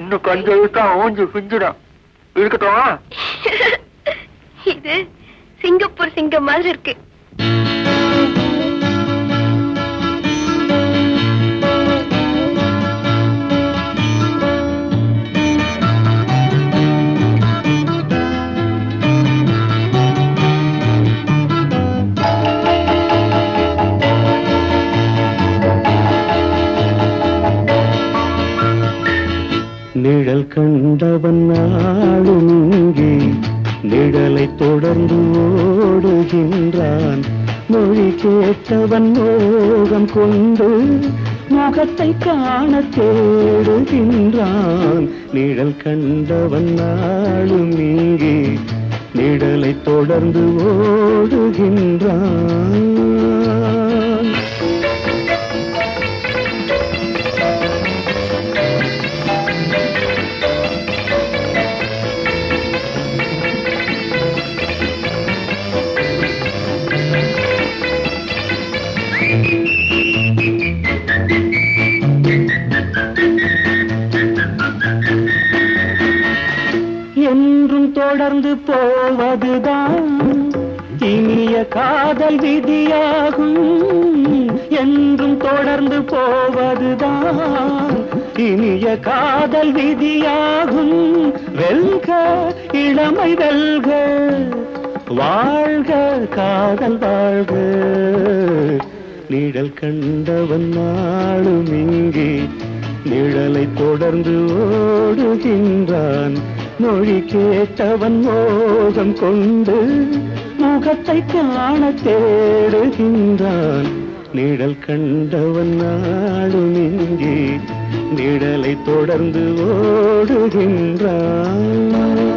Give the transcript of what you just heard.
இன்னும் கொஞ்சம் இழுத்தா ஓஞ்சு பிஞ்சிடும் இருக்கட்டும் இது சிங்கப்பூர் சிங்கம் மாதிரி இருக்கு நிழல் கண்டவன் நாளும் இங்கே நிழலை தொடர்ந்து ஓடுகின்றான் மொழி கேட்டவன் மோகம் கொண்டு முகத்தை காண தேடுகின்றான் நிழல் கண்டவன் நாளும் இங்கே நிழலை தொடர்ந்து ஓடுகின்றான் என்றும் தொடர்ந்து போவதுதான் இனிய காதல் விதியாகும் என்றும் தொடர்ந்து போவதுதான் இனிய காதல் விதியாகும் வெல்க இளமை வெல்க வாழ்க காதல் வாழ்க நிழல் கண்டவன் நாளும் இங்கே நிழலை தொடர்ந்து ஓடுகின்றான் மொழி கேட்டவன் மோகம் கொண்டு முகத்தை காண தேடுகின்றான் நிழல் கண்டவன் நாளும் இங்கே நிழலை தொடர்ந்து ஓடுகின்றான்